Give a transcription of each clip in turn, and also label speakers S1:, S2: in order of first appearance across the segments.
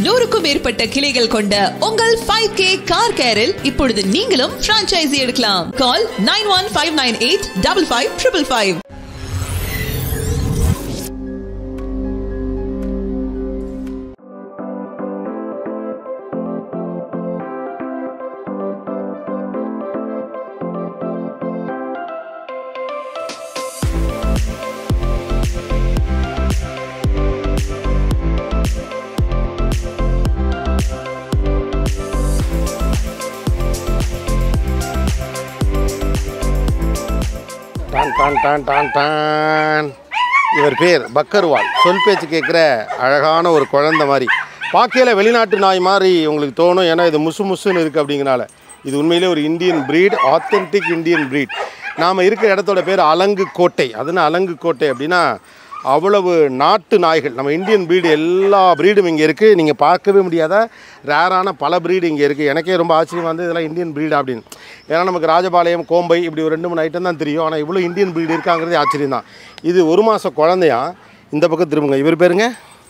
S1: நூறுக்கும் மேற்பட்ட கிளைகள் கொண்ட உங்கள் ஃபைவ் கே கார் கேரில் இப்பொழுது நீங்களும் பிரான்ச்சைசி எடுக்கலாம் call nine one five nine eight double five triple five
S2: டான் டான் டான் டான் டான் இவர் பேர் பக்கர்வால் சொல் பேச்சு கேட்குற அழகான ஒரு குழந்தை மாதிரி பார்க்கையில் வெளிநாட்டு நாய் மாதிரி உங்களுக்கு தோணும் ஏன்னா இது முசு முசுன்னு இருக்குது அப்படிங்கிறனால இது உண்மையிலே ஒரு Indian breed authentic Indian breed நாம் இருக்கிற இடத்தோட பேர் அலங்கு கோட்டை அதுனா அலங்கு கோட்டை அப்படின்னா அவ்வளவு நாட்டு நாய்கள் நம்ம இந்தியன் breed எல்லா ப்ரீடும் இங்கே இருக்குது நீங்கள் பார்க்கவே முடியாத ரேரான பல breed இங்கே இருக்குது எனக்கே ரொம்ப ஆச்சரியமாக வந்து இதெல்லாம் இந்தியன் breed அப்படின்னு ஏன்னா நமக்கு ராஜபாளையம் கோம்பை இப்படி ஒரு ரெண்டு மூணு ஐட்டம் தான் தெரியும் ஆனால் இவ்வளோ இந்தியன் breed இருக்காங்கிறதே ஆச்சரியம் தான் இது ஒரு மாதம் குழந்தையா இந்த பக்கம் திரும்புங்க இவர் பேருங்க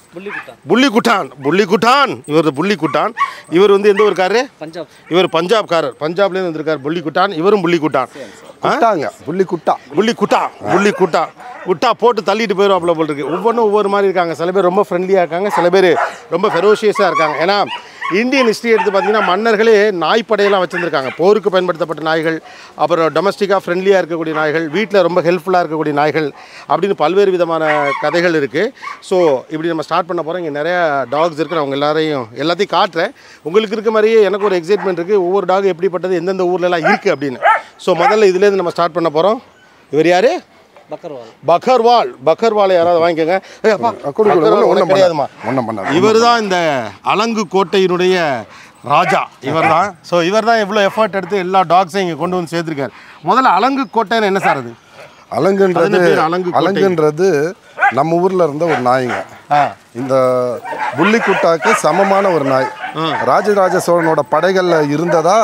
S2: புள்ளி குட்டான் புள்ளி குட்டான் இவர் புள்ளி குட்டான் இவர் வந்து எந்த ஊருக்காரு
S3: பஞ்சாப்
S2: இவர் பஞ்சாப்காரர் பஞ்சாப்லேருந்து வந்திருக்கார் புள்ளி குட்டான் இவரும் புள்ளி குட்டான்
S4: குட்டாங்க புள்ளி குட்டா
S2: புள்ளி குட்டா புள்ளி குட்டா குட்டா போட்டு தள்ளிட்டு போயிடும் போல் இருக்கு ஒவ்வொன்றும் ஒவ்வொரு மாதிரி இருக்காங்க சில பேர் ரொம்ப ஃப்ரெண்ட்லியாக இருக்காங்க சில பேர் ரொம்ப ஃபெரோஷியஸாக இருக்காங்க ஏன்னா இந்தியன் ஹிஸ்ட்ரி எடுத்து பார்த்தீங்கன்னா மன்னர்களே நாய்ப்படையெல்லாம் வச்சுருந்துருக்காங்க போருக்கு பயன்படுத்தப்பட்ட நாய்கள் அப்புறம் டொமஸ்டிக்காக ஃப்ரெண்ட்லியாக இருக்கக்கூடிய நாய்கள் வீட்டில் ரொம்ப ஹெல்ப்ஃபுல்லாக இருக்கக்கூடிய நாய்கள் அப்படின்னு பல்வேறு விதமான கதைகள் இருக்குது ஸோ இப்படி நம்ம ஸ்டார்ட் பண்ண போகிறோம் இங்கே நிறையா டாக்ஸ் இருக்குது நான் அவங்க எல்லாரையும் எல்லாத்தையும் காட்டுறேன் உங்களுக்கு இருக்க மாதிரியே எனக்கு ஒரு எக்ஸைட்மெண்ட் இருக்குது ஒவ்வொரு டாக் எப்படிப்பட்டது எந்தெந்த ஊர்லலாம் இருக்குது அப்படின்னு ஸோ முதல்ல இதுலேருந்து நம்ம ஸ்டார்ட் பண்ண போகிறோம் இவர் யார்
S3: பக்கர்வால்
S2: பக்கர்வால் பக்கர்வாலை யாராவது வாங்கிக்கோங்க ஏய் அப்பா,
S4: கொடு, கொடு,
S2: பக்கர்வால்
S4: ஒண்ணும்
S2: ஒண்ணும் கிடையாதும்மா
S4: ஒன்றும் பண்ணாது
S2: இவர் தான் இந்த அலங்கு கோட்டையினுடைய ராஜா இவர் தான் ஸோ இவர் தான் இவ்வளோ எஃபர்ட் எடுத்து எல்லா டாக்ஸையும் இங்கே கொண்டு வந்து சேர்த்துருக்காரு முதல்ல அலங்கு கோட்டைன்னு என்ன சார் அது
S4: அலங்குன்றது
S2: அது என்ன பேர்? அலங்கு கோட்டை.
S4: அலங்குன்றது நம்ம ஊர்ல இருந்த ஒரு நாய்ங்க
S2: ஆ
S4: இந்த புள்ளிக்குட்டாக்கு சமமான ஒரு நாய் ராஜராஜ சோழனோட படைகள்ல இருந்ததா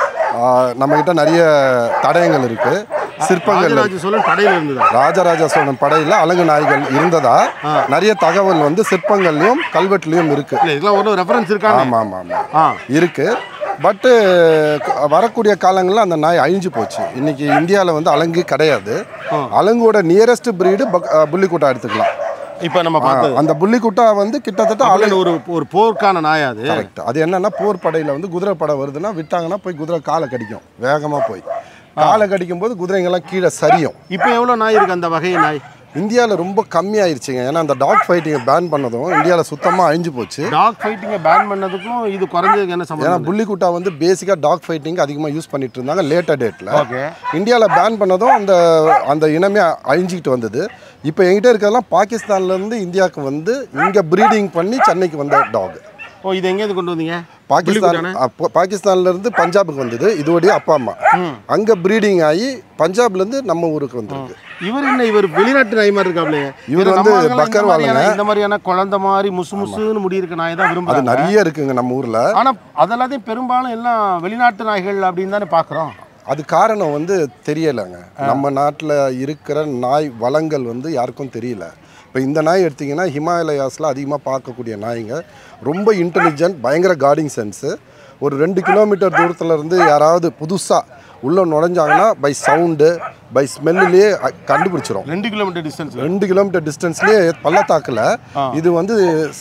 S4: நம்ம கிட்ட நிறைய தடயங்கள் இருக்கு சிற்பங்கள் இருக்கு.
S2: ராஜராஜ சோழன் படையில் இருந்ததா
S4: ராஜராஜ சோழன் படையில அலங்கு நாய்கள் இருந்ததா நிறைய தகவல் வந்து சிற்பங்கள்லயும் கல்வெட்டுலயும் இருக்கு
S2: இல்லை இதெல்லாம் ஒன்றும் ரெஃபரன்ஸ் இருக்காங்க
S4: ஆமா ஆமா ஆமா
S2: ஆ
S4: இருக்கு பட்டு வரக்கூடிய காலங்களில் அந்த நாய் அழிஞ்சு போச்சு இன்னைக்கு இந்தியாவில் வந்து அலங்கு கிடையாது அலங்கோட நியரஸ்ட் பிரீடு புள்ளிக்குட்டா எடுத்துக்கலாம்
S2: இப்போ நம்ம
S4: ஆ,
S2: பார்த்தது
S4: அந்த புள்ளிக்குட்டா வந்து கிட்டத்தட்ட அலங்கு
S2: அலங்கு ஒரு ஒரு போர்க்கான நாயா அது
S4: கரெக்ட் அது என்னன்னா போர் படையில வந்து குதிரை படை வருதுன்னா விட்டாங்கன்னா போய் குதிரை காலை கடிக்கும் வேகமா போய் காலை கடிக்கும் போது குதிரைங்கெல்லாம் கீழே சரியும்
S2: இப்போ எவ்வளோ நாய் இருக்கு அந்த வகை நாய்
S4: இந்தியாவில் ரொம்ப கம்மியாயிருச்சுங்க ஏன்னா அந்த டாக் ஃபைட்டிங்கை பேன் பண்ணதும் இந்தியாவில் சுத்தமாக அழிஞ்சு போச்சு
S2: டாக் ஃபைட்டிங்கை பேன் பண்ணதுக்கும் இது குறைஞ்சதுக்கு என்ன
S4: ஏன்னா
S2: சம்பந்தம்
S4: புள்ளிக்குட்டா வந்து பேசிக்காக டாக் ஃபைட்டிங் அதிகமாக யூஸ் பண்ணிட்டு இருந்தாங்க லேட்டர் டேட்டில்
S2: ஓகே
S4: இந்தியாவில் பேன் பண்ணதும் அந்த அந்த இனமே அழிஞ்சிக்கிட்டு வந்தது இப்போ என்கிட்ட இருக்கிறதெல்லாம் பாகிஸ்தான்லேருந்து இந்தியாவுக்கு வந்து இங்கே ப்ரீடிங் பண்ணி சென்னைக்கு வந்த டாக்
S2: ஓ இது எங்கேருந்து கொண்டு வந்தீங்க
S4: பாகிஸ்தான் அப்போ- பாகிஸ்தான்ல இருந்து பஞ்சாபுக்கு வந்தது இதோடைய அப்பா அம்மா அங்கே ப்ரீடிங் ஆகி பஞ்சாப்லேருந்து நம்ம ஊருக்கு வந்திருக்கு
S2: இவர் என்ன இவர் வெளிநாட்டு நாய் மாதிரி இருக்காப்ல
S4: இவர் வந்து பக்கர் வாழுங்க.
S2: இந்த மாதிரியான குழந்தை மாதிரி முசு முசுன்னு முடி இருக்க நாய் தான்
S4: அது
S2: விரும்புறாங்க
S4: நிறைய இருக்குங்க நம்ம ஊரில்
S2: ஆனா அதெல்லாத்தையும் பெரும்பாலும் எல்லாம் வெளிநாட்டு நாய்கள் அப்படின்னு தானே பாக்குறோம்
S4: அது காரணம் வந்து தெரியலைங்க நம்ம நாட்டில் இருக்கிற நாய் வளங்கள் வந்து யாருக்கும் தெரியல இப்போ இந்த நாய் எடுத்தீங்கன்னா ஹிமாலயாஸில் அதிகமாக பார்க்கக்கூடிய நாய்ங்க ரொம்ப இன்டெலிஜென்ட் பயங்கர கார்டிங் சென்ஸு ஒரு ரெண்டு கிலோமீட்டர் தூரத்துல இருந்து யாராவது புதுசாக உள்ளே நுழைஞ்சாங்கன்னா பை சவுண்டு பை ஸ்மெல்லுலேயே கண்டுபிடிச்சிரும்
S2: ரெண்டு கிலோமீட்டர் டிஸ்டன்ஸ்
S4: ரெண்டு கிலோமீட்டர் டிஸ்டன்ஸ்லேயே பள்ளத்தாக்கில் இது வந்து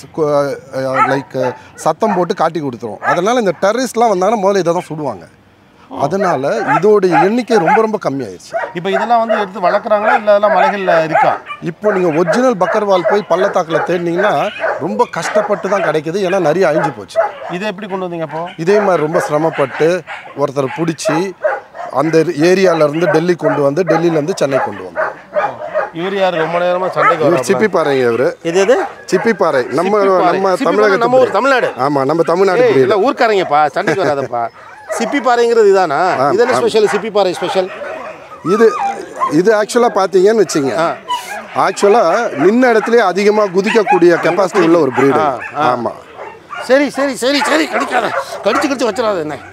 S4: லைக் சத்தம் போட்டு காட்டி கொடுத்துரும் அதனால் இந்த டெரரிஸ்ட்லாம் வந்தாங்கன்னா முதல்ல இதை தான் சுடுவாங்க அதனால இதோடைய எண்ணிக்கை ரொம்ப ரொம்ப கம்மியாயிருச்சு
S2: இப்போ இதெல்லாம் வந்து எடுத்து வளர்க்குறாங்களா இல்லை அதெல்லாம் மலைகள்ல இருக்கா
S4: இப்போ நீங்கள் ஒரிஜினல் பக்கர்வால் போய் பள்ளத்தாக்கில் தேடினீங்கன்னா ரொம்ப கஷ்டப்பட்டு தான் கிடைக்குது ஏன்னா நிறைய அழிஞ்சு போச்சு
S2: இதை எப்படி கொண்டு வந்தீங்க அப்போ
S4: இதே மாதிரி ரொம்ப சிரமப்பட்டு ஒருத்தர் பிடிச்சி அந்த ஏரியாவிலேருந்து டெல்லி கொண்டு வந்து டெல்லியிலேருந்து சென்னை கொண்டு வந்தோம்
S2: இவர் யார் ரொம்ப நேரமா சண்டைக்கு
S4: இவர்
S2: வர்றாப்ல?
S4: சிப்பிப்பாறைங்க இவர்
S2: இது எது
S4: சிப்பிப்பாறை நம்ம
S2: சிப்பிப்பாறை.
S4: நம்ம
S2: சிப்பிப்பாறை நம்ம ஊர்
S4: தமிழகத்து
S2: தமிழ்நாடு
S4: ஆமாம் நம்ம தமிழ்நாடு
S2: ஏய்,
S4: breed.
S2: இல்ல ஊர்க்காரங்கப்பா சண்டைக்கு வராதப்பா சிப்பி பாறைங்கிறது இதானா இது என்ன ஸ்பெஷல் சிப்பி பாறை ஸ்பெஷல்
S4: இது இது ஆக்சுவலாக பார்த்தீங்கன்னு வச்சுங்க ஆக்சுவலாக நின்ன இடத்துலயே அதிகமாக குதிக்கக்கூடிய கெப்பாசிட்டி உள்ள ஒரு breed ஆமாம்
S2: சரி சரி சரி சரி கடிக்காத கடிச்சு கடிச்சு வச்சிடாத என்ன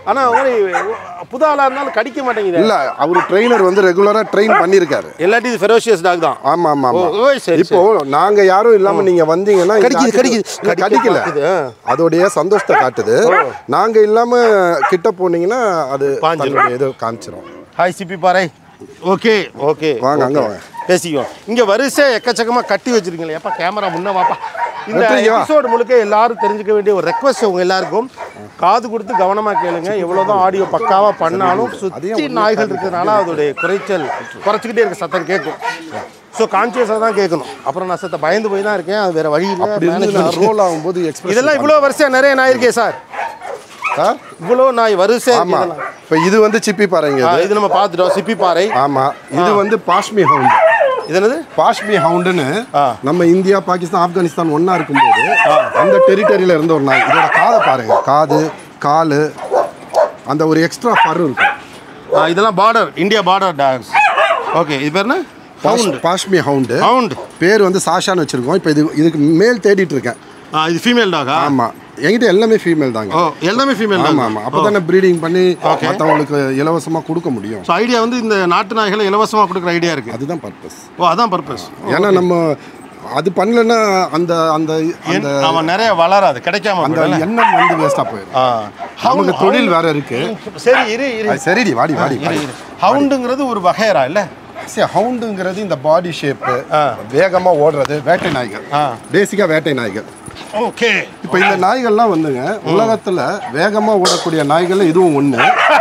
S2: ஆனால் ஒரு புது ஆளாக இருந்தாலும் கடிக்க மாட்டேங்குது
S4: இல்ல அவர் ட்ரெயினர் வந்து ரெகுலரா ட்ரெயின் பண்ணியிருக்காரு
S2: எல்லாட்டி இது ஃபெரோஷியஸ் டாக் தான்
S4: ஆமா ஆமா ஆமா
S2: ஓ, ஓ, சரி,
S4: இப்போ நாங்க யாரும் இல்லாம நீங்க வந்தீங்கன்னா இந்த
S2: கடிக்குது,
S4: ஆட்டுக்கு-
S2: கடிக்குது.
S4: இல்ல,
S2: கடிக்க
S4: கடிக்கல
S2: பாக்குது, ஆ.
S4: அதோடைய சந்தோஷத்தை காட்டுது நாங்க இல்லாம கிட்ட போனீங்கன்னா அது
S2: பாஞ்சிரும்.
S4: தன்னுடைய இது காமிச்சிரும்
S2: ஹாய் சிப்பி பாறை ஓகே ஓகே
S4: வாங்க, அங்க
S2: ஓகே.
S4: வாங்க.
S2: பேசிக்குவோம் இங்க வரிசை எக்கச்சக்கமா கட்டி வச்சிருக்கீங்களே எப்பா கேமரா முன்ன வாப்பா இந்த
S4: வெற்றியா?
S2: எபிசோடு முழுக்க எல்லாரும் தெரிஞ்சுக்க வேண்டிய ஒரு ரெக்வஸ்ட் உங்க எல்லாருக்கும் காது கொடுத்து கவனமா கேளுங்க எவ்வளவுதான் ஆடியோ பக்காவா பண்ணாலும் சுத்தி நாய்கள் இருக்கிறதுனால அதோடைய குறைச்சல் குறைச்சிக்கிட்டே இருக்க சத்தம் கேட்கும் ஸோ கான்சியஸாக தான் கேட்கணும் அப்புறம் நான் சத்த பயந்து போய் தான் இருக்கேன் அது வேற வழி
S4: அப்படி இருந்து
S2: இல்லை
S4: நான் ரோல் ஆகும்போது எக்ஸ்பிரஸ்
S2: இதெல்லாம் இவ்வளோ வரிசையா நிறைய நாய் இருக்கே சார்
S4: சார்
S2: இவ்வளோ நாய் வரிசை
S4: ஆமா இப்போ இது வந்து சிப்பி பாறைங்க இது
S2: இது நம்ம பார்த்துட்டோம் சிப்பி பாறை
S4: ஆமா இது வந்து பாஷ்மி ஹவுண்ட்
S2: இது என்னது
S4: பாஷ்மி ஹவுண்டுன்னு
S2: ஆ.
S4: நம்ம இந்தியா பாகிஸ்தான் ஆப்கானிஸ்தான் ஒண்ணா இருக்கும்போது அந்த டெரிட்டரியில இருந்த ஒரு நாய் இதோட காதை பாருங்க காது காலு அந்த ஒரு எக்ஸ்ட்ரா ஃபர் இருக்கும்
S2: ஆ, இதெல்லாம் border India border dogs okay இது பேர் என்ன
S4: பாஷ்- பாஷ்மி ஹவுண்டு
S2: ஹவுண்ட்
S4: பேர் வந்து சாஷான்னு வச்சிருக்கோம் இப்போ இது இதுக்கு மேல் தேடிட்டு இருக்கேன்
S2: இது ஃபீமேல் டாகா
S4: ஆமா என்கிட்ட எல்லாமே ஃபீமேல் தாங்க
S2: ஓ எல்லாமே ஃபீமேல்
S4: ஆமா ஆமா அப்போ தானே ப்ரீடிங் பண்ணி
S2: Okay.
S4: மற்றவங்களுக்கு இலவசமா கொடுக்க முடியும்
S2: ஸோ ஐடியா வந்து இந்த நாட்டு நாய்களை இலவசமாக கொடுக்குற ஐடியா இருக்கு
S4: அதுதான் பர்பஸ்
S2: ஓ அதான் பர்பஸ்
S4: ஏன்னா நம்ம அது பண்ணலன்னா அந்த அந்த அந்த
S2: அவன் நிறைய வளராது கிடைக்காம
S4: அந்த
S2: போயிடும்ல?
S4: எண்ணம் வந்து வேஸ்டா போயிடும்
S2: ஆ.
S4: நமக்கு
S2: Hound-
S4: தொழில் வேற இருக்கு
S2: சரி இரு இரு
S4: அது சரிடி வாடி வாடி
S2: இரு இரு ஹவுண்டுங்கிறது ஒரு வகையரா இல்ல
S4: சரி ஹவுண்டுங்கிறது இந்த பாடி ஷேப்பு
S2: ஆ.
S4: வேகமா ஓடுறது வேட்டை நாய்கள்
S2: ஆ.
S4: பேசிக்கா வேட்டை நாய்கள்
S2: ஓகே
S4: இப்போ இந்த நாய்கள்லாம் வந்துங்க உலகத்துல வேகமா ஓடக்கூடிய நாய்கள் இதுவும் ஒண்ணு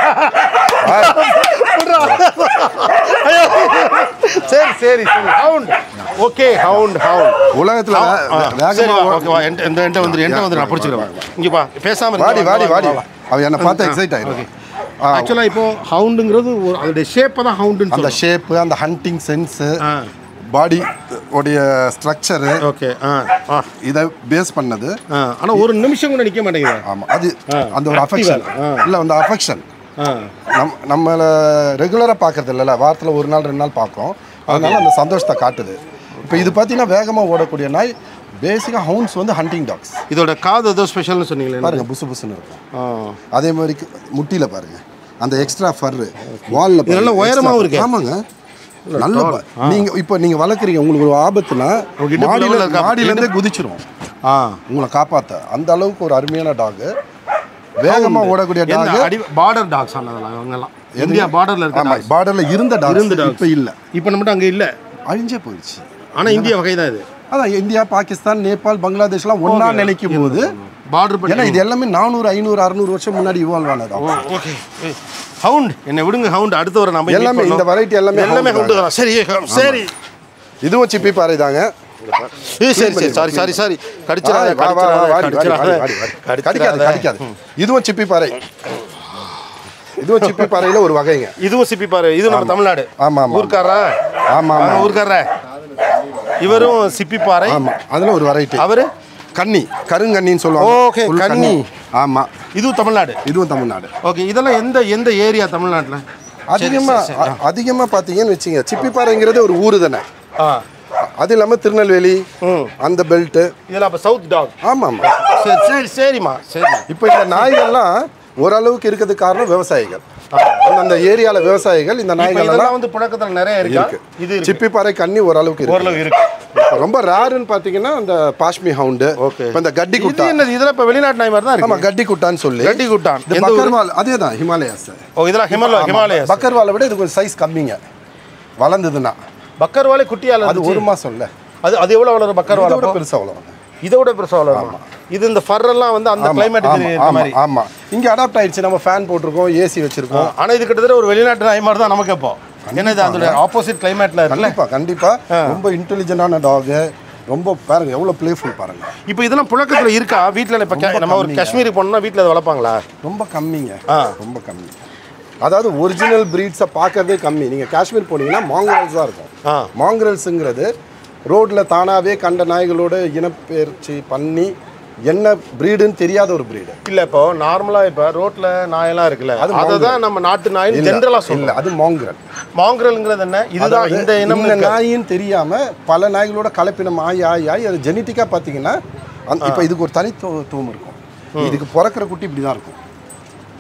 S2: சரி சரி சரி ஹவுண்ட் ஓகே ஹவுண்ட் ஹவுண்ட்
S4: உலகத்துல வே- வே-
S2: சரி
S4: வேகமா
S2: வா
S4: ஓ-
S2: ஓகே வா என்கிட்ட இந்த என்கிட்ட வந்துரு என்கிட்ட வந்து நான் பிடிச்சிக்கிறேன் இங்க பா பேசாம
S4: வாடி வாடி வாடி அவ என்ன பார்த்து எக்ஸைட் ஆயிடும் ஆ,
S2: ஆக்சுவலாக இப்போ ஹவுண்டுங்கிறது ஒரு அதோடைய ஷேப்பை தான் ஹவுண்டுன்னு
S4: அந்த
S2: சொல்லுவோம்
S4: ஷேப்பு அந்த ஹண்டிங் சென்ஸு
S2: ஆ
S4: பாடி உடைய ஸ்ட்ரக்சரு
S2: ஓகே ஆ ஆ
S4: இதை பேஸ் பண்ணது
S2: ஆ ஆனால் ஒரு நிமிஷம் கூட நிற்க மாட்டேங்குது
S4: ஆமா அது அந்த ஒரு அஃபெக்ஷன்
S2: ஆ.
S4: இல்ல அந்த அஃபெக்ஷன்
S2: ஆ
S4: நம் நம்மளை ரெகுலராக பார்க்கறது இல்லைல்ல வாரத்தில் ஒரு நாள் ரெண்டு நாள் பார்க்குறோம் அதனால அந்த சந்தோஷத்தை காட்டுது இப்போ இது பார்த்தீங்கன்னா வேகமாக ஓடக்கூடிய நாய் பேசிக்காக ஹவுன்ஸ் வந்து ஹண்டிங் டாக்ஸ்
S2: இதோட காது ஏதோ ஸ்பெஷல்னு சொன்னீங்களே
S4: பாருங்க புசு புசுன்னு இருக்கும்
S2: ஆ
S4: அதே மாதிரி கு- முட்டியில பாருங்க அந்த எக்ஸ்ட்ரா ஃபர்ரு வாலில்
S2: இது நல்லா உயரமாவும் இருக்கு.
S4: ஆமாங்க நல்ல ப- நீங்க இப்போ நீங்க வளர்க்குறீங்க உங்களுக்கு ஒரு ஆபத்துனா
S2: உங்க இடுப்பு
S4: மாடியில
S2: level ல இருக்கா?
S4: மாடியிலேருந்தே குதிச்சிரும்
S2: ஆ
S4: உங்களை காப்பாத்த அந்த அளவுக்கு ஒரு அருமையான டாக் வேகமா ஓடக்கூடிய டாக்
S2: எந்த அடி பார்டர் டாக்ஸ் ஆனதெல்லாம் இவங்கெல்லாம் இந்தியா பார்டர்ல
S4: ஆமா
S2: இருக்க
S4: பார்டர்ல இருந்த
S2: இருந்த
S4: டாக்
S2: dogs.
S4: இப்போ இல்ல
S2: இப்போ நம்மகிட்ட அங்கே இல்லை
S4: அழிஞ்சே போயிடுச்சு
S2: ஆனா இந்தியா வகை தான் இது
S4: அதான் இந்தியா பாகிஸ்தான் நேபாள் பங்களாதேஷ்லாம் ஒண்ணா நினைக்கும் போது
S2: பார்டர் பண்ணி
S4: ஏன்னா இது எல்லாமே நானூறு ஐநூறு அறுநூறு வருஷம் முன்னாடி இவால்வ் ஆனதா
S2: ஓகே ஹவுண்ட் என்னை விடுங்க ஹவுண்ட் அடுத்த ஒரு நம்ம
S4: எல்லாமே
S2: meet
S4: இந்த
S2: பண்ணோம்.
S4: variety எல்லாமே
S2: எல்லாமே
S4: hound
S2: ஹவுண்ட் தான் சரி சரி
S4: இதுவும் சிப்பி பாறை தாங்க
S2: ஏய், சரி சரி சாரி சாரி சாரி கடிச்சிடாத
S4: வா, வா, வா, வாடி, வாடி,
S2: கடிச்சிடாத
S4: வாடி, வாடி, வாடி. கடிக்காது
S2: கடிச்சிடாத
S4: கடிக்காது இதுவும் சிப்பி பாறை இதுவும் சிப்பி பாறையில ஒரு வகைங்க
S2: இதுவும் சிப்பி பாரு இது நம்ம தமிழ்நாடு
S4: ஆமா, ஆமா.
S2: ஊர்க்காரா
S4: ஆமா
S2: ஆமா
S4: ஆமா
S2: ஊர்க்காரர இவரும் சிப்பி பாறை
S4: ஆமா அதுல ஒரு வெரைட்டி
S2: அவரு
S4: கன்னி கருங்கண்ணின்னு சொல்லுவாங்க
S2: Okay,
S4: Full
S2: கன்னி.
S4: ஆமா
S2: இதுவும் தமிழ்நாடு
S4: இதுவும் தமிழ்நாடு
S2: ஓகே இதெல்லாம் எந்த எந்த ஏரியா தமிழ்நாட்டுல
S4: அதிகமா அ- அதிகமா பாத்தீங்கன்னு வச்சுங்க சிப்பி பாறைங்கிறது ஒரு ஊரு தானே
S2: ஆ
S4: அது இல்லாம திருநெல்வேலி
S2: ம்
S4: அந்த பெல்ட்டு
S2: இதெல்லாம் அப்ப சவுத் டாக்
S4: ஆமா ஆமா
S2: சரி சரி சரிம்மா சரி
S4: இப்போ இந்த நாய்கள்லாம் ஓரளவுக்கு இருக்கிறதுக்கு காரணம் விவசாயிகள் அந்த ஏரியால விவசாயிகள் இந்த
S2: இப்போ
S4: நாய்கள் எல்லாம்
S2: இதெல்லாம் வந்து புழக்கத்துல நிறைய இருக்கா
S4: இருக்கு
S2: இது இருக்கு
S4: சிப்பி பாறை கன்னி ஓரளவுக்கு இருக்கு
S2: ஓரளவு இருக்கு
S4: இப்ப ரொம்ப ரேருன்னு பாத்தீங்கன்னா அந்த பாஷ்மி ஹவுண்டு
S2: Okay.
S4: இப்போ இந்த கட்டி
S2: இது
S4: குட்டா
S2: என்னது இதெல்லாம் இப்ப வெளிநாட்டு நாய் மாதிரி தான்
S4: ஆமா
S2: இருக்கு
S4: கட்டி குட்டான்னு சொல்லி
S2: கட்டி குட்டான்
S4: இந்த
S2: எந்த ஊரு?
S4: பக்கர்வால் அதே தான் ஹிமாலயாஸ்
S2: ஓ இதெல்லாம் ஹிமாலய ஹிமாலயஸ்
S4: பக்கர்வாலை விட இது கொஞ்சம் சைஸ் கம்மிங்க வளர்ந்ததுன்னா
S2: பக்கர்வாலே குட்டியால
S4: அது ஒரு மாசம் இல்ல
S2: அது அது எவ்வளவு வளரும் பக்கர்வாலை
S4: இதோட பெருசா வளரும்
S2: இதை விட பெருசா வளருமா இது இந்த ஃபர் எல்லாம் வந்து அந்த
S4: ஆமா,
S2: கிளைமேட்டுக்கு
S4: ஆமா,
S2: இந்த
S4: ஆமா,
S2: மாதிரி
S4: ஆமா இங்க அடாப்ட் ஆயிடுச்சு நம்ம ஃபேன் போட்டிருக்கோம் ஏசி வச்சிருக்கோம்
S2: ஆனா இது கிட்டத்தட்ட ஒரு வெளிநாட்டு நாய் மாதிரி தான் நமக்கு இப்போ ஏன்னா இது அதோட ஆப்போசிட் கிளைமேட்ல இருக்குல்ல
S4: கண்டிப்பா கண்டிப்பா ரொம்ப இன்டெலிஜென்டான டாக் ரொம்ப பாருங்க எவ்வளவு பிளேஃபுல் பாருங்க
S2: இப்போ இதெல்லாம் புழக்கத்துல இருக்கா வீட்ல இப்ப கே- நம்ம ஒரு காஷ்மீரி போனோம்னா வீட்ல அதை வளர்ப்பாங்களா
S4: ரொம்ப கம்மிங்க
S2: ஆ.
S4: ரொம்ப கம்மி அதாவது ஒரிஜினல் பிரீட்ஸை பார்க்கறதே கம்மி நீங்கள் காஷ்மீர் போனீங்கன்னா மாங்கரல்ஸ் தான் இருக்கும்
S2: ஆ.
S4: மாங்கரல்ஸுங்கிறது ரோட்டில் தானாகவே கண்ட நாய்களோட இனப்பெயர்ச்சி பண்ணி என்ன பிரீடுன்னு தெரியாத ஒரு பிரீடு
S2: இல்ல இப்போ நார்மலா இப்ப ரோட்ல நாயெல்லாம் இருக்குல்ல
S4: அது
S2: அதை தான் நம்ம நாட்டு நாய் ஜென்ரலா
S4: இல்லை
S2: சொல்ல
S4: அது மாங்கரல்
S2: மாங்கரல்ங்கிறது என்ன இதுதான்
S4: அதாவது
S2: இந்த இனம்
S4: இந்த நாயின்னு தெரியாம பல நாய்களோட கலப்பினம் ஆகி ஆகி ஆகி அது ஜெனட்டிக்காக பார்த்தீங்கன்னா அந்த இப்போ இதுக்கு ஒரு தனித்துவம் இருக்கும் இதுக்கு பிறக்கிற குட்டி இப்படி தான் இருக்கும்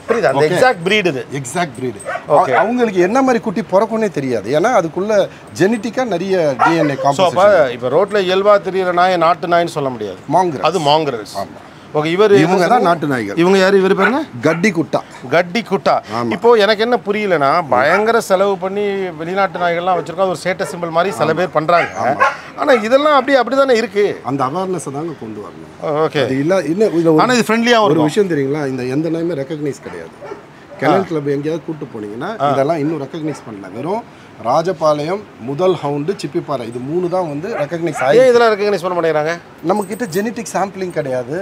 S2: புரியுது அந்த
S4: Okay.
S2: எக்ஸாக்ட் breed இது
S4: எக்ஸாக்ட் பிரீடு
S2: Okay.
S4: அவங்களுக்கு என்ன மாதிரி குட்டி பிறக்கும்னே தெரியாது ஏன்னா அதுக்குள்ள ஜெனட்டிக்காக நிறைய டிஎன்ஏ
S2: ஸோ அப்போ
S4: காம்பன்சேஷன்
S2: இப்போ ரோட்ல இயல்பா தெரியுற நாயை நாட்டு நாய்ன்னு சொல்ல முடியாது
S4: மாங்குற
S2: அது மாங்கரஸ் ஓகே இவர்
S4: இவங்க தான் நாட்டு நாய்கள்
S2: இவங்க யாரு இவர் பேருங்க
S4: கட்டி குட்டா
S2: கட்டி குட்டா இப்போ எனக்கு என்ன புரியலனா பயங்கர செலவு பண்ணி வெளிநாட்டு நாய்கள்லாம் வச்சிருக்கோம் அது ஒரு ஸ்டேட்டஸ் சிம்பிள் மாதிரி சில பேர் பண்றாங்க ஆனா இதெல்லாம் அப்படியே அப்படிதானே இருக்கு
S4: அந்த அவேர்னஸ் தாங்க கொண்டு வரணும்
S2: ஓகே
S4: அது இல்ல இன்னும் இதுல ஒரு-
S2: ஆனா இது ஃப்ரெண்ட்லியா
S4: ஒரு
S2: இருக்கும்
S4: விஷயம் தெரியுங்களா இந்த எந்த நாயுமே ரெக்கக்னைஸ் கிடையாது கெனல் கிளப் எங்கேயாவது கூட்டு போனீங்கன்னா இதெல்லாம் இன்னும் ரெக்கக்னைஸ் பண்ணல வெறும் ராஜபாளையம் முதல் ஹவுண்டு சிப்பிப்பாறை இது மூணு தான் வந்து ரெக்கக்னைஸ் ஆகி
S2: ஏன் இதெல்லாம் ரெக்கக்னைஸ் பண்ண மாட்டேங்கிறாங்க
S4: நம்ம கிட்ட ஜெனட்டிக் சாம்பிளிங் கிடையாது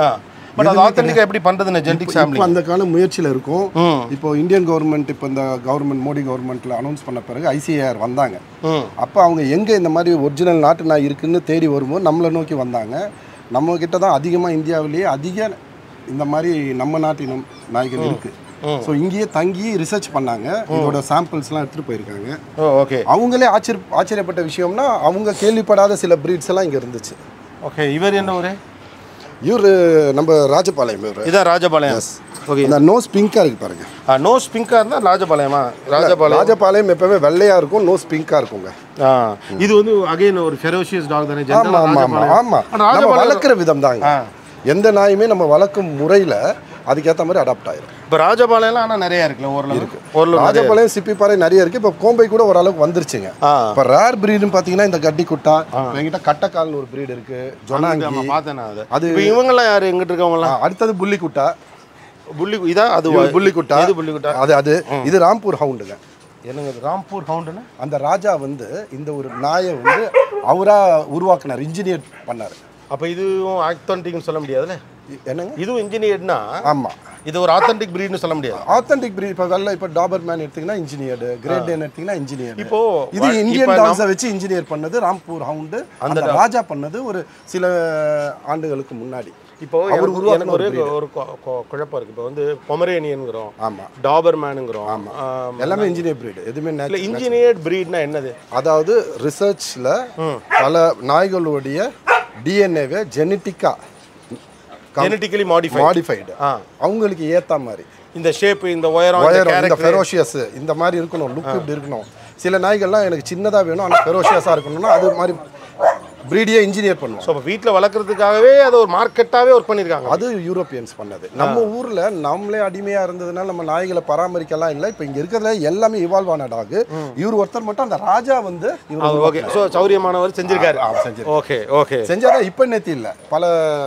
S2: பட் அது ஆத்தென்டிக்கா எப்படி பண்றதுன்னு ஜெனடிக்
S4: இப்போ
S2: சாம்பிளிங்
S4: அந்த கால முயற்சியில் இருக்கும் இப்போ இந்தியன் கவர்மெண்ட் இப்போ இந்த கவர்மெண்ட் மோடி கவர்மெண்ட்ல அனௌன்ஸ் பண்ண பிறகு ஐசிஏஆர் வந்தாங்க
S2: ம்
S4: அப்போ அவங்க எங்கே இந்த மாதிரி ஒரிஜினல் நாட்டு நாய் இருக்குன்னு தேடி வரும்போது நம்மளை நோக்கி வந்தாங்க நம்ம கிட்ட தான் அதிகமாக இந்தியாவிலேயே அதிக இந்த மாதிரி நம்ம நாட்டினம் நாய்கள் இருக்கு ஸோ இங்கேயே தங்கி ரிசர்ச் பண்ணாங்க இதோட சாம்பிள்ஸ்லாம் எடுத்துகிட்டு போயிருக்காங்க
S2: ஓ ஓகே
S4: அவங்களே ஆச்சரிய ஆச்சரியப்பட்ட விஷயம்னா அவங்க கேள்விப்படாத சில பிரீட்ஸ் எல்லாம் இங்கே இருந்துச்சு
S2: ஓகே இவர் என்ன ஊரு
S4: இவர் நம்ம ராஜபாளையம் இவர்
S2: இதான் ராஜபாளையம் ஓகே
S4: இந்த நோஸ் பிங்காக இருக்கு பாருங்க
S2: நோஸ் பிங்கா இருந்தா ராஜபாளையமா ராஜபாளையம்
S4: ராஜபாளையம் எப்பவுமே வெள்ளையா இருக்கும் நோஸ் பிங்கா இருக்குங்க
S2: ஆ இது வந்து அகைன் ஒரு ஃபெரோஷியஸ் டாக் தானே
S4: ஆமா
S2: ஜென்ரலா
S4: ஆமா ஆமா
S2: ராஜபாளையம்
S4: ஆமா
S2: ஆனா
S4: நம்ம
S2: ராஜபாளையம்
S4: வளர்க்குற விதம் தாங்க
S2: ஆ.
S4: எந்த நாயுமே நம்ம வளர்க்கும் முறையில அதுக்கேற்ற மாதிரி அடாப்ட் ஆயிரும்
S2: இப்போ ராஜபாளையம்லாம் ஆனா நிறைய இருக்குல்ல ஓரளவு இருக்கு ஓரளவு நிறைய
S4: ராஜபாளையம் சிப்பிப்பாறை நிறைய இருக்கு இப்போ கோம்பை கூட ஓரளவுக்கு வந்துருச்சுங்க
S2: ஆ.
S4: இப்போ ரேர் பிரீடுன்னு பார்த்தீங்கன்னா இந்த கட்டி குட்டா இப்ப என்கிட்ட கட்டக்கால்னு ஒரு பிரீடு இருக்கு ஜொனாங்கி
S2: ஆமா பார்த்தேன் நான் அது
S4: அது-
S2: இப்போ இவங்கெல்லாம் யாரு எங்கிட்ட இருக்கவங்கலாம்
S4: ஆ, அடுத்தது புள்ளி குட்டா
S2: புள்ளி இதா அது
S4: இது புள்ளி குட்டா
S2: எது புள்ளி குட்டா
S4: அது அது இது ராம்பூர் ஹவுண்டுங்க
S2: என்னங்க இது ராம்பூர் ஹவுண்டுன்னு
S4: அந்த ராஜா வந்து இந்த ஒரு நாயை வந்து அவரா உருவாக்குனார் இன்ஜினியர் பண்ணார்
S2: அப்போ இதுவும் ஆத்தன்டிக்னு சொல்ல முடியாதுல்ல
S4: இ- என்னங்க
S2: இதுவும் இன்ஜினியர்னா
S4: ஆமா
S2: இது ஒரு ஆத்தன்டிக் பிரீட்னு சொல்ல முடியாது
S4: ஆத்தென்டிக் பிரீட் இப்போ வெள்ள இப்போ டாபர் மேன் எடுத்தீங்கன்னா இன்ஜினியர்டு கிரேட் டேன் எடுத்தீங்கன்னா இன்ஜினியர்
S2: இப்போ
S4: இது
S2: வ-
S4: இந்தியன்
S2: இப்ப
S4: டாக்ஸை வச்சு இன்ஜினியர் பண்ணது ராம்பூர் ஹவுண்டு அந்த ராஜா பண்ணது ஒரு சில ஆண்டுகளுக்கு முன்னாடி
S2: இப்போ
S4: அவர்
S2: எனக்கு-
S4: உருவாக்குன
S2: எனக்கு ஒரு
S4: ஒரு
S2: ஒரு கொ- கொ- குழப்பம் இருக்கு இப்போ வந்து பொமரேனியன்கிறோம்
S4: ஆமா
S2: டாபர் மேனுங்கிறோம்
S4: எல்லாமே இன்ஜினியர் பிரீடு எதுவுமே
S2: இல்லை
S4: natural.
S2: இன்ஜினியர்ட் பிரீட்னா என்னது
S4: அதாவது ரிசர்ச்ல பல நாய்களுடைய டிஎன்ஏவை ஜெனட்டிக்கா
S2: ஜெனட்டிக்கலி மாடிஃபை
S4: மாடிஃபைடு
S2: ஆ
S4: அவங்களுக்கு ஏத்த மாதிரி
S2: இந்த ஷேப் இந்த உயரம் இந்த
S4: ஒயரம் இந்த
S2: கேரக்டர்
S4: ஃபெரோஷியஸ் இந்த மாதிரி இருக்கணும் லுக் இப்படி இருக்கணும் சில நாய்கள்லாம் எனக்கு சின்னதாக வேணும் ஆனால் ஃபெரோஷியஸாக இருக்கணும்னா அது மாதிரி ப்ரீடியே இன்ஜினியர் பண்ணுவோம்
S2: ஸோ இப்போ வீட்டில் வளர்க்குறதுக்காகவே அது ஒரு மார்க்கெட்டாகவே ஒர்க் பண்ணியிருக்காங்க
S4: அது யூரோப்பியன்ஸ் பண்ணது நம்ம ஊரில் நம்மளே அடிமையாக இருந்ததுனால நம்ம நாய்களை பராமரிக்கலாம் இல்லை இப்போ இங்கே இருக்கிறதுல எல்லாமே இவால்வ் ஆன டாக் இவர் ஒருத்தர் மட்டும் அந்த ராஜா வந்து இவர்
S2: ஓகே ஸோ சௌரியமானவர் செஞ்சிருக்காரு
S4: ஆ, செஞ்சிருக்காரு.
S2: ஓகே ஓகே
S4: செஞ்சாதான் இப்போ நேத்தி இல்லை பல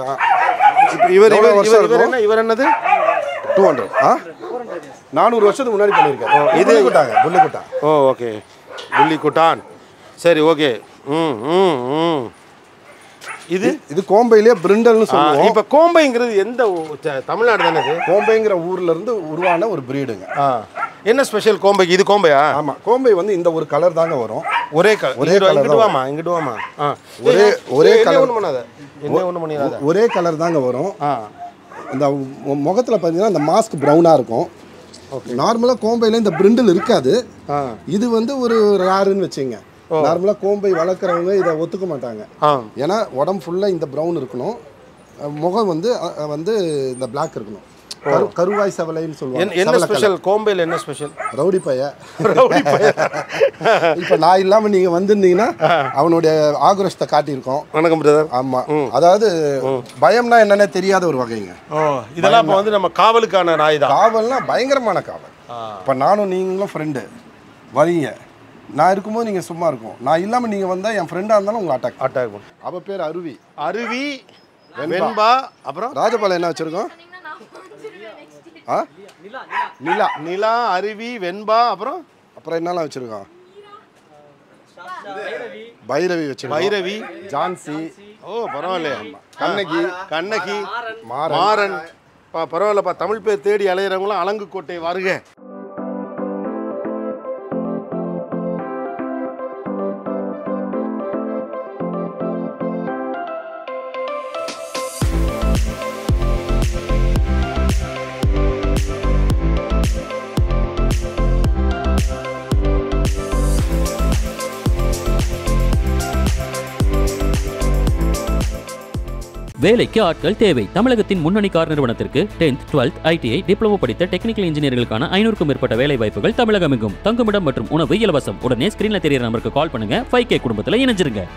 S2: இவர்
S4: எவ்வளவு
S2: இவர்
S4: வருஷம்
S2: இவர் இவர்
S4: இருக்கும்?
S2: என்ன இவர் என்னது
S4: டூ ஹண்ட்ரட் ஆ நானூறு வருஷத்துக்கு முன்னாடி பண்ணியிருக்காரு இது குட்டாங்க புல்லு குட்டா
S2: ஓ ஓகே புள்ளி குட்டான் சரி ஓகே ம் ம் ம் இது
S4: இது கோம்பையிலேயே பிரிண்டல்னு சொல்லுவோம்
S2: இப்போ கோம்பைங்கிறது எந்த ஊ- த- தமிழ்நாடு தானே இது
S4: கோம்பைங்கிற ஊர்ல இருந்து உருவான ஒரு பிரீடுங்க
S2: ஆ என்ன ஸ்பெஷல் கோம்பைக்கு இது கோம்பையா
S4: ஆமா கோம்பை வந்து இந்த ஒரு கலர் தாங்க வரும்
S2: ஒரே க
S4: ஒரே
S2: இங்கிட்டு வா,
S4: colour
S2: இங்கிட்டு
S4: தான்
S2: வாமா இங்கிட்டு வாமா ஆ
S4: ஒரே-
S2: ஏய்,
S4: ஒரே
S2: ஏய், என்ன
S4: colour.
S2: ஒன்றும் பண்ணாத என்ன ஒன்றும் பண்ணிடாத
S4: ஒரே கலர் தாங்க வரும்
S2: ஆ
S4: இந்த மு- முகத்துல பார்த்தீங்கன்னா இந்த மாஸ்க் ப்ரௌனாக இருக்கும் நார்மலாக கோம்பையில் இந்த பிரிண்டில் இருக்காது
S2: ஆ
S4: இது வந்து ஒரு ரேருன்னு வச்சுங்க நார்மலாக கோம்பை வளர்க்குறவங்க இதை ஒத்துக்க மாட்டாங்க
S2: ஆ
S4: ஏன்னா உடம்பு ஃபுல்லாக இந்த ப்ரௌன் இருக்கணும் அஹ் முகம் வந்து அஹ், அஹ், வந்து இந்த Black இருக்கணும் கரு கருவாய் செவலைன்னு
S2: என்ன-
S4: சொல்லுவாங்க
S2: என்ன ஸ்பெஷல் கோம்பையில் என்ன ஸ்பெஷல்
S4: ரவுடி பைய இப்போ நான் இல்லாமல் நீங்கள் வந்திருந்தீங்கன்னா அவனுடைய ஆக்ரோஷத்தை காட்டியிருக்கோம்
S2: வணக்கம் பிரதர்
S4: ஆமா அதாவது பயம்னா என்னன்னே தெரியாத ஒரு வகைங்க
S2: ஓ இதெல்லாம் இப்போ வந்து நம்ம காவலுக்கான நாய் தான்
S4: காவல்னா பயங்கரமான காவல் இப்போ நானும் நீங்களும் ஃப்ரெண்டு வரீங்க நான் இருக்கும்போது நீங்கள் சும்மா இருக்கும் நான் இல்லாமல் நீங்கள் வந்தால் என் ஃப்ரெண்டாக இருந்தாலும் உங்களை அட்டாக்
S2: அட்டாக் பண்ணும்
S4: அவ பேர் அருவி
S2: அருவி வெண்பா அப்புறம்
S4: ராஜபாளையம் என்ன வச்சுருக்கோம் ஆ நிலா
S2: நிலா அருவி வெண்பா அப்புறம்
S4: அப்புறம் என்னலாம் வச்சுருக்கோம் பைரவி வச்சிருக்கோம்
S2: பைரவி
S4: ஜான்சி
S2: ஓ பரவாயில்லையே
S4: கண்ணகி
S2: கண்ணகி
S4: மாறன்
S2: மாறன் பா பரவாயில்லப்பா தமிழ் பேர் தேடி அலையிறவங்களாம் அலங்கு கோட்டை வருக
S3: வேலைக்கு ஆட்கள் தேவை தமிழகத்தின் முன்னணி கார் நிறுவனத்திற்கு டென்த் டுவெல்த் ஐடிஐ டிப்ளமோ படித்த டெக்னிக்கல் இன்ஜினியர்களுக்கான ஐநூறுக்கும் மேற்பட்ட வேலை வாய்ப்புகள் தமிழகம் எங்கும் தங்குமிடம் மற்றும் உணவு இலவசம் உடனே ஸ்கிரீன்ல தெரியற நம்பருக்கு கால் பண்ணுங்க ஃபைவ் கே குடும்பத்தில் இணைஞ்சிருங்க